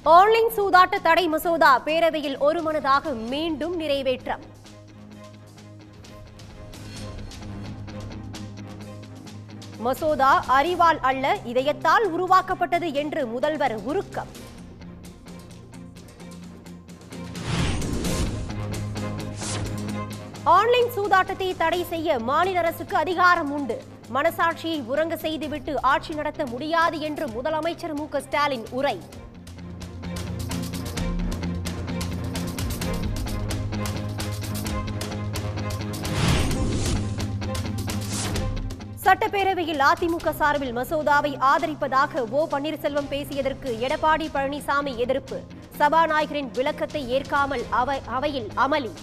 online சூதாட்ட தடை மசோதா பேரவையில் ஒருமனதாக மீண்டும் நிறைவேற்றம் மசோதா அறிவால் அல்ல இதயத்தால் உருவாக்கப்பட்டது என்று முதல்வர் உருக்கம் ஆன்லைன் சூதாட்டத்தை தடை செய்ய மாநில அரசுக்கு அதிகாரம் உண்டு மனசாட்சியை உறங்க செய்துவிட்டு ஆட்சி நடத்த முடியாது என்று முதலமைச்சர் மு க ஸ்டாலின் உரை சட்டப்பேரவையில் அதிமுக சார்பில் மசோதாவை ஆதரிப்பதாக ஓ பன்னீர்செல்வம் பேசியதற்கு எடப்பாடி பழனிசாமி எதிர்ப்பு சபாநாயகரின் விளக்கத்தை ஏற்காமல் அவை அவையில் அமளி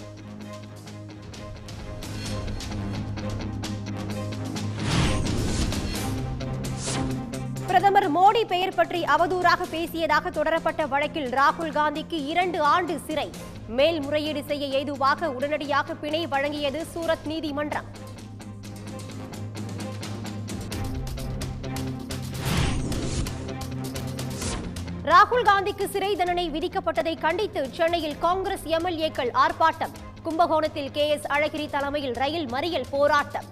பிரதமர் மோடி பெயர் பற்றி அவதூறாக பேசியதாக தொடரப்பட்ட வழக்கில் ராகுல் காந்திக்கு இரண்டு ஆண்டு சிறை மேல்முறையீடு செய்ய ஏதுவாக உடனடியாக பிணை வழங்கியது சூரத் நீதிமன்றம் ராகுல் காந்திக்கு சிறை தண்டனை விதிக்கப்பட்டதை கண்டித்து சென்னையில் காங்கிரஸ் எம்எல்ஏக்கள் ஆர்ப்பாட்டம் கும்பகோணத்தில் கே எஸ் அழகிரி தலைமையில் ரயில் மறியல் போராட்டம்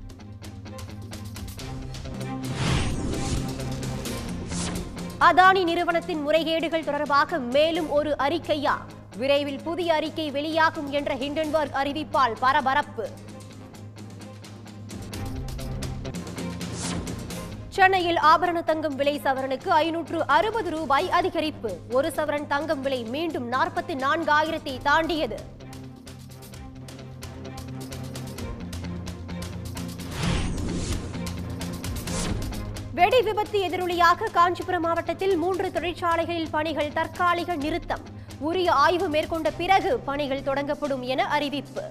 அதானி நிறுவனத்தின் முறைகேடுகள் தொடர்பாக மேலும் ஒரு அறிக்கையா விரைவில் புதிய அறிக்கை வெளியாகும் என்ற ஹிண்டன்பர்க் அறிவிப்பால் பரபரப்பு சென்னையில் ஆபரண தங்கம் விலை சவரனுக்கு ஐநூற்று அறுபது ரூபாய் அதிகரிப்பு ஒரு சவரன் தங்கம் விலை மீண்டும் நாற்பத்தி நான்காயிரத்தை தாண்டியது வெடி விபத்து எதிரொலியாக காஞ்சிபுரம் மாவட்டத்தில் மூன்று தொழிற்சாலைகளில் பணிகள் தற்காலிக நிறுத்தம் உரிய ஆய்வு மேற்கொண்ட பிறகு பணிகள் தொடங்கப்படும் என அறிவிப்பு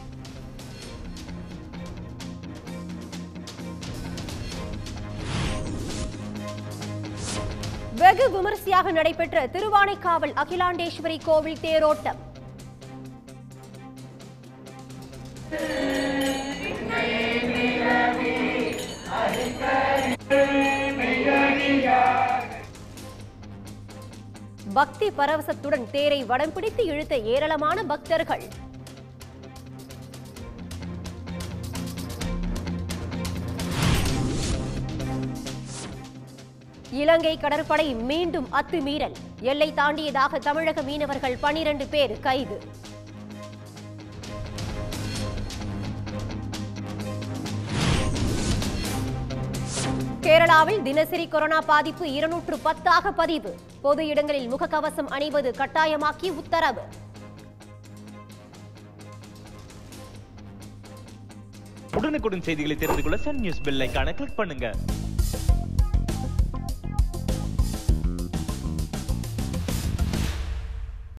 வெகு விமரிசையாக நடைபெற்ற திருவானைக்காவல் அகிலாண்டேஸ்வரி கோவில் தேரோட்டம் பக்தி பரவசத்துடன் தேரை வடம் பிடித்து இழுத்த ஏராளமான பக்தர்கள் இலங்கை கடற்படை மீண்டும் அத்துமீறல் எல்லை தாண்டியதாக தமிழக மீனவர்கள் பனிரண்டு பேர் கைது கேரளாவில் தினசரி கொரோனா பாதிப்பு இருநூற்று பத்தாக பதிவு பொது இடங்களில் முகக்கவசம் அணிவது கட்டாயமாக்கி உத்தரவு உடனுக்குடன் செய்திகளை தெரிந்து கொள்ள சன் நியூஸ் பெல் ஐகானை கிளிக் பண்ணுங்க